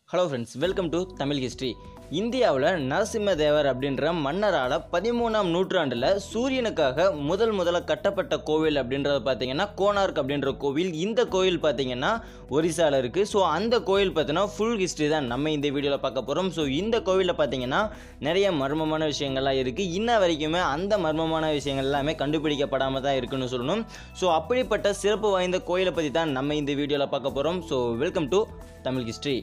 hello friends welcome to Tamil history இந்தியாவில் நரசிம்மதேவர் அப்படின்ற மன்னரால் பதிமூணாம் நூற்றாண்டில் சூரியனுக்காக முதல் முதல்ல கட்டப்பட்ட கோவில் அப்படின்றது பார்த்தீங்கன்னா கோனார்க் அப்படின்ற கோவில் இந்த கோவில் பார்த்தீங்கன்னா ஒரிசாவில் இருக்குது ஸோ அந்த கோவில் பார்த்தீங்கன்னா ஃபுல் ஹிஸ்ட்ரி தான் நம்ம இந்த வீடியோவில் பார்க்க போகிறோம் ஸோ இந்த கோவிலில் பார்த்தீங்கன்னா நிறைய மர்மமான விஷயங்கள்லாம் இருக்குது இன்ன வரைக்குமே அந்த மர்மமான விஷயங்கள் எல்லாமே கண்டுபிடிக்கப்படாமல் தான் இருக்குன்னு சொல்லணும் ஸோ அப்படிப்பட்ட சிறப்பு வாய்ந்த கோயிலை பற்றி தான் நம்ம இந்த வீடியோவில் பார்க்க போகிறோம் so welcome to Tamil history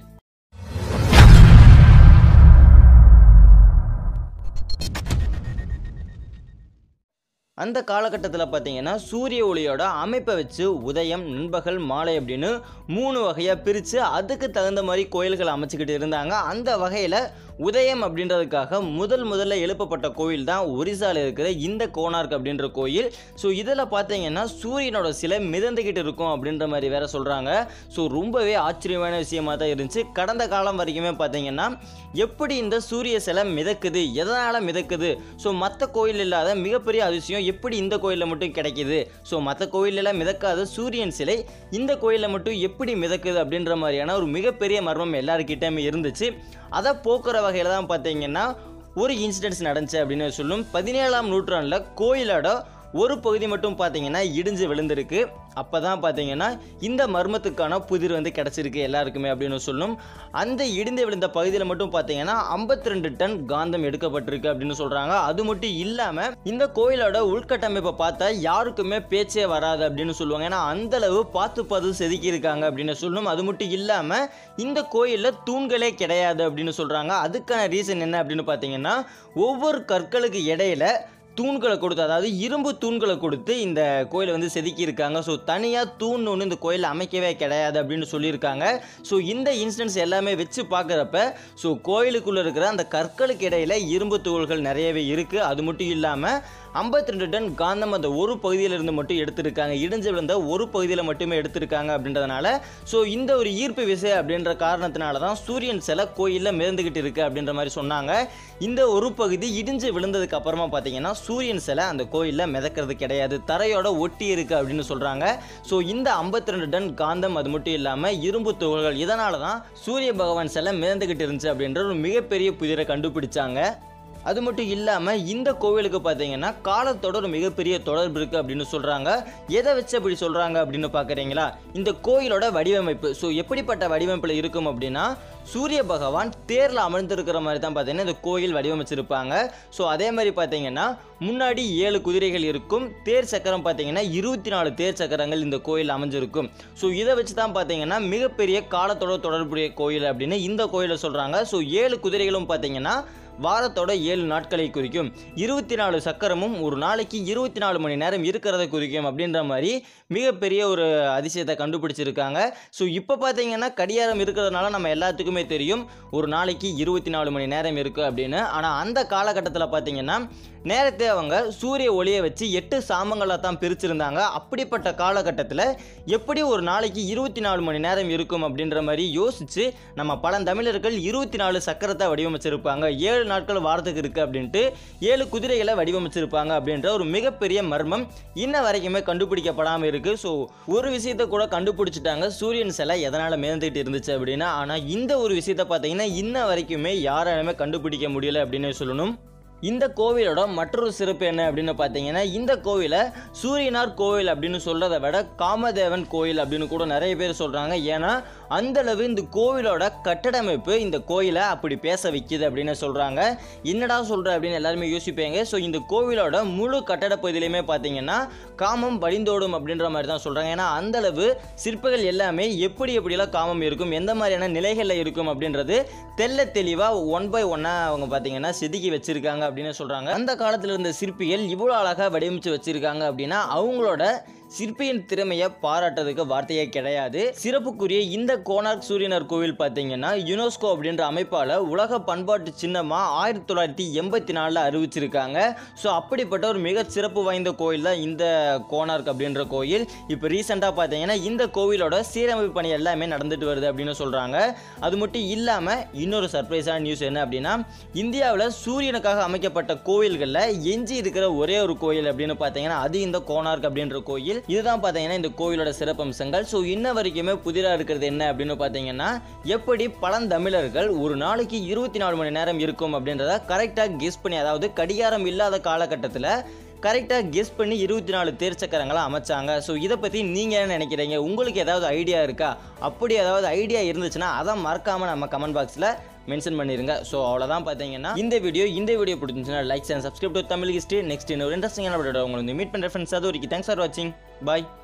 அந்த காலகட்டத்தில் பார்த்தீங்கன்னா சூரிய ஒளியோட அமைப்பை வச்சு உதயம் நண்பகல் மாலை அப்படின்னு மூணு வகையாக பிரித்து அதுக்கு தகுந்த மாதிரி கோயில்கள் அமைச்சுக்கிட்டு இருந்தாங்க அந்த வகையில் உதயம் அப்படின்றதுக்காக முதல் முதல்ல எழுப்பப்பட்ட கோயில் தான் ஒரிசாவில் இருக்கிற இந்த கோனார்க் அப்படின்ற கோயில் ஸோ இதில் பார்த்தீங்கன்னா சூரியனோட சிலை மிதந்துக்கிட்டு இருக்கும் அப்படின்ற மாதிரி வேற சொல்கிறாங்க ஸோ ரொம்பவே ஆச்சரியமான விஷயமா தான் இருந்துச்சு கடந்த காலம் வரைக்குமே பார்த்தீங்கன்னா எப்படி இந்த சூரிய சிலை மிதக்குது எதனால் மிதக்குது ஸோ மற்ற கோயில் இல்லாத மிகப்பெரிய அதிசயம் எப்படி இந்த கோயிலில் மட்டும் கிடைக்குது ஸோ மற்ற கோயிலெல்லாம் மிதக்காத சூரியன் சிலை இந்த கோயிலில் மட்டும் எப்படி மிதக்குது அப்படின்ற மாதிரியான ஒரு மிகப்பெரிய மர்மம் எல்லாருக்கிட்டேயுமே இருந்துச்சு அதை போக்குற வகையில் தான் பார்த்தீங்கன்னா ஒரு இன்சிடென்ட்ஸ் நடந்துச்சு அப்படின்னு சொல்லும் பதினேழாம் நூற்றாண்டில் கோயிலோட ஒரு பகுதி மட்டும் பார்த்தீங்கன்னா இடிஞ்சு விழுந்திருக்கு அப்போ தான் பார்த்தீங்கன்னா இந்த மர்மத்துக்கான புதிர் வந்து கிடச்சிருக்கு எல்லாருக்குமே அப்படின்னு சொல்லணும் அந்த இடிந்து விழுந்த பகுதியில் மட்டும் பார்த்தீங்கன்னா 52 ரெண்டு டன் காந்தம் எடுக்கப்பட்டிருக்கு அப்படின்னு சொல்கிறாங்க அது மட்டும் இல்லாமல் இந்த கோயிலோட உள்கட்டமைப்பை பார்த்தா யாருக்குமே பேச்சே வராது அப்படின்னு சொல்லுவாங்க ஏன்னா அந்த அளவு பார்த்து பார்த்து செதுக்கி இருக்காங்க அப்படின்னு சொல்லணும் அது மட்டும் இல்லாமல் இந்த கோயிலில் தூண்களே கிடையாது அப்படின்னு சொல்கிறாங்க அதுக்கான ரீசன் என்ன அப்படின்னு பார்த்தீங்கன்னா ஒவ்வொரு கற்களுக்கு இடையில தூண்களை கொடுத்து அதாவது இரும்பு தூண்களை கொடுத்து இந்த கோயிலை வந்து செதுக்கி இருக்காங்க ஸோ தனியாக தூண் ஒன்று இந்த கோயிலில் அமைக்கவே கிடையாது அப்படின்னு சொல்லியிருக்காங்க ஸோ இந்த இன்ஸ்டன்ஸ் எல்லாமே வச்சு பார்க்குறப்ப ஸோ கோயிலுக்குள்ளே இருக்கிற அந்த கற்களுக்கு இடையில இரும்பு தூள்கள் நிறையவே இருக்குது அது மட்டும் இல்லாமல் 52 ரெண்டு டன் காந்தம் அந்த ஒரு பகுதியில இருந்து மட்டும் எடுத்திருக்காங்க இடிஞ்சு விழுந்த ஒரு பகுதியில் மட்டுமே எடுத்திருக்காங்க அப்படின்றதுனால ஸோ இந்த ஒரு ஈர்ப்பு விசை அப்படின்ற காரணத்தினால தான் சூரியன் சிலை கோயிலில் மிதந்துக்கிட்டு இருக்கு அப்படின்ற மாதிரி சொன்னாங்க இந்த ஒரு பகுதி இடிஞ்சு விழுந்ததுக்கு அப்புறமா பார்த்தீங்கன்னா சூரியன் சிலை அந்த கோயிலில் மிதக்கிறது கிடையாது தரையோட ஒட்டி இருக்கு அப்படின்னு சொல்கிறாங்க ஸோ இந்த 52 ரெண்டு டன் காந்தம் அது மட்டும் இல்லாமல் இரும்பு துகள்கள் இதனால தான் சூரிய பகவான் சிலை மிதந்துக்கிட்டு இருந்துச்சு அப்படின்ற ஒரு மிகப்பெரிய புதிரை கண்டுபிடிச்சாங்க அது மட்டும் இல்லாமல் இந்த கோவிலுக்கு பார்த்தீங்கன்னா காலத்தோட ஒரு மிகப்பெரிய தொடர்பு இருக்குது அப்படின்னு சொல்கிறாங்க எதை வச்சு அப்படி சொல்கிறாங்க அப்படின்னு பார்க்குறீங்களா இந்த கோயிலோட வடிவமைப்பு ஸோ எப்படிப்பட்ட வடிவமைப்பில் இருக்கும் அப்படின்னா சூரிய பகவான் தேரில் அமர்ந்திருக்கிற மாதிரி தான் பார்த்தீங்கன்னா இந்த கோயில் வடிவமைச்சிருப்பாங்க ஸோ அதே மாதிரி பார்த்தீங்கன்னா முன்னாடி ஏழு குதிரைகள் இருக்கும் தேர் சக்கரம் பார்த்தீங்கன்னா இருபத்தி நாலு தேர் சக்கரங்கள் இந்த கோயில் அமைஞ்சிருக்கும் ஸோ இதை வச்சு தான் பார்த்தீங்கன்னா மிகப்பெரிய காலத்தோட தொடர்புடைய கோயில் அப்படின்னு இந்த கோயிலை சொல்கிறாங்க ஸோ ஏழு குதிரைகளும் பார்த்தீங்கன்னா வாரத்தோட ஏழு நாட்களை குறிக்கும் இருபத்தி நாலு சக்கரமும் ஒரு நாளைக்கு இருபத்தி நாலு மணி நேரம் இருக்கிறத குறிக்கும் அப்படின்ற மாதிரி மிகப்பெரிய ஒரு அதிசயத்தை கண்டுபிடிச்சிருக்காங்க ஸோ இப்போ பார்த்தீங்கன்னா கடிகாரம் இருக்கிறதுனால நம்ம எல்லாத்துக்குமே தெரியும் ஒரு நாளைக்கு இருபத்தி நாலு மணி நேரம் இருக்குது அப்படின்னு ஆனால் அந்த காலகட்டத்தில் பார்த்தீங்கன்னா நேரத்தை அவங்க சூரிய ஒளியை வச்சு எட்டு சாமங்களாக தான் பிரிச்சிருந்தாங்க அப்படிப்பட்ட காலகட்டத்தில் எப்படி ஒரு நாளைக்கு இருபத்தி நாலு மணி நேரம் இருக்கும் அப்படின்ற மாதிரி யோசிச்சு நம்ம பழந்தமிழர்கள் இருபத்தி நாலு சக்கரத்தை வடிவமைச்சிருப்பாங்க ஏழு நாட்கள் வாரத்துக்கு இருக்குது அப்படின்ட்டு ஏழு குதிரைகளை வடிவமைச்சிருப்பாங்க அப்படின்ற ஒரு மிகப்பெரிய மர்மம் இன்ன வரைக்குமே கண்டுபிடிக்கப்படாமல் இருக்குது ஸோ ஒரு விஷயத்தை கூட கண்டுபிடிச்சிட்டாங்க சூரியன் சிலை எதனால் மேந்துட்டு இருந்துச்சு அப்படின்னா ஆனால் இந்த ஒரு விஷயத்தை பார்த்தீங்கன்னா இன்ன வரைக்குமே யாராலுமே கண்டுபிடிக்க முடியல அப்படின்னு சொல்லணும் இந்த கோவிலோட மற்றொரு சிறப்பு என்ன அப்படின்னு பார்த்தீங்கன்னா இந்த கோவிலை சூரியனார் கோவில் அப்படின்னு சொல்கிறத விட காமதேவன் கோயில் அப்படின்னு கூட நிறைய பேர் சொல்கிறாங்க ஏன்னா அந்தளவு இந்த கோவிலோட கட்டடமைப்பு இந்த கோயிலை அப்படி பேச வைக்கிது அப்படின்னு சொல்கிறாங்க என்னடா சொல்கிற அப்படின்னு எல்லாருமே யோசிப்பாங்க ஸோ இந்த கோவிலோட முழு கட்டட பகுதியிலையுமே பார்த்தீங்கன்னா காமம் வழிந்தோடும் அப்படின்ற மாதிரி தான் சொல்கிறாங்க ஏன்னா அந்தளவு சிற்பங்கள் எல்லாமே எப்படி எப்படியெல்லாம் காமம் இருக்கும் எந்த மாதிரியான நிலைகளில் இருக்கும் அப்படின்றது தெல்ல தெளிவாக ஒன் பை ஒன்னாக அவங்க பார்த்தீங்கன்னா செதுக்கி வச்சுருக்காங்க அப்படின்னு சொல்கிறாங்க அந்த காலத்தில் இருந்த சிற்பிகள் இவ்வளோ அழகாக வடிவமைச்சு வச்சுருக்காங்க அப்படின்னா அவங்களோட சிற்பியின் திறமையை பாராட்டுறதுக்கு வார்த்தையே கிடையாது சிறப்புக்குரிய இந்த கோனார்க் சூரியனர் கோவில் பார்த்தீங்கன்னா யுனெஸ்கோ அப்படின்ற அமைப்பால் உலக பண்பாட்டு சின்னமாக ஆயிரத்தி தொள்ளாயிரத்தி எண்பத்தி நாலில் அறிவிச்சிருக்காங்க ஸோ அப்படிப்பட்ட ஒரு மிக சிறப்பு வாய்ந்த கோயில் தான் இந்த கோனார்க் அப்படின்ற கோயில் இப்போ ரீசெண்டாக பார்த்தீங்கன்னா இந்த கோவிலோட சீரமைப்பு பணி எல்லாமே நடந்துட்டு வருது அப்படின்னு சொல்கிறாங்க அது மட்டும் இல்லாமல் இன்னொரு சர்ப்ரைஸான நியூஸ் என்ன அப்படின்னா இந்தியாவில் சூரியனுக்காக அமைக்கப்பட்ட கோவில்களில் எஞ்சி இருக்கிற ஒரே ஒரு கோயில் அப்படின்னு பார்த்தீங்கன்னா அது இந்த கோனார்க் அப்படின்ற கோயில் இதுதான் பார்த்தீங்கன்னா இந்த கோவிலோட சிறப்பம்சங்கள் ஸோ இன்ன வரைக்குமே புதிராக இருக்கிறது என்ன அப்படின்னு பார்த்தீங்கன்னா எப்படி பழந்தமிழர்கள் ஒரு நாளைக்கு இருபத்தி நாலு மணி நேரம் இருக்கும் அப்படின்றத கரெக்டாக கெஸ் பண்ணி அதாவது கடிகாரம் இல்லாத காலகட்டத்தில் கரெக்டாக கெஸ் பண்ணி இருபத்தி நாலு தேர்ச்சக்கரங்களை அமைச்சாங்க ஸோ இதை பற்றி நீங்கள் என்ன நினைக்கிறீங்க உங்களுக்கு ஏதாவது ஐடியா இருக்கா அப்படி ஏதாவது ஐடியா இருந்துச்சுன்னா அதை மறக்காமல் நம்ம கமெண்ட் பாக்ஸில் மென்ஷன் பண்ணிருங்க ஸோ அவ்வளோதான் பார்த்தீங்கன்னா இந்த வீடியோ இந்த வீடியோ பிடிச்சிருந்துச்சுன்னா likes and subscribe to Tamil history next இன்னொரு இன்ட்ரெஸ்டிங்கான வீடியோ உங்களுக்கு மீட் பண்ணுற ஃப்ரெண்ட்ஸ் அது வரைக்கும் தேங்க்ஸ் ஃபார் வாட்சிங் பாய்